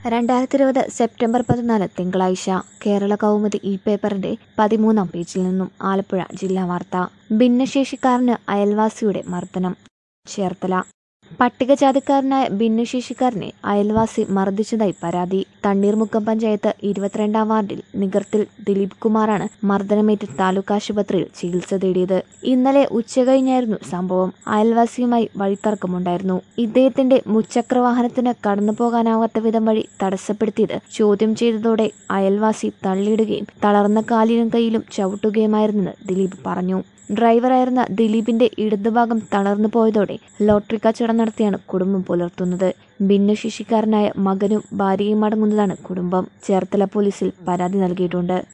രണ്ടായിരത്തി ഇരുപത് സെപ്റ്റംബർ പതിനാല് തിങ്കളാഴ്ച കേരള കൗമുദി ഈ പേപ്പറിന്റെ പതിമൂന്നാം പേജിൽ നിന്നും ആലപ്പുഴ ജില്ലാ വാർത്ത ഭിന്നശേഷിക്കാരന് അയൽവാസിയുടെ മർദ്ദനം ചേർത്തല പട്ടികജാതിക്കാരനായ ഭിന്നശേഷിക്കാരനെ അയൽവാസി മർദ്ദിച്ചതായി പരാതി തണ്ണീർമുക്കം പഞ്ചായത്ത് ഇരുപത്തിരണ്ടാം വാർഡിൽ നികർത്തിൽ ദിലീപ് കുമാറാണ് മർദ്ദനമേറ്റ് താലൂക്ക് ആശുപത്രിയിൽ ചികിത്സ തേടിയത് ഇന്നലെ ഉച്ചകഴിഞ്ഞായിരുന്നു സംഭവം അയൽവാസിയുമായി വഴിത്തർക്കമുണ്ടായിരുന്നു ഇദ്ദേഹത്തിന്റെ മുച്ചക്ര വാഹനത്തിന് കടന്നു പോകാനാവാത്ത വിധം വഴി തടസ്സപ്പെടുത്തിയത് ചോദ്യം ചെയ്തതോടെ അയൽവാസി തള്ളിയിടുകയും തളർന്ന കാലിലും കൈയിലും ചവിട്ടുകയുമായിരുന്നെന്ന് ദിലീപ് പറഞ്ഞു ഡ്രൈവറായിരുന്ന ദിലീപിന്റെ ഇടതുഭാഗം തളർന്നു പോയതോടെ ലോട്ടറി കച്ചവടം നടത്തിയാണ് കുടുംബം പുലർത്തുന്നത് ഭിന്നശേഷിക്കാരനായ മകനും ഭാര്യയും അടങ്ങുന്നതാണ് കുടുംബം ചേർത്തല പോലീസിൽ പരാതി നൽകിയിട്ടുണ്ട്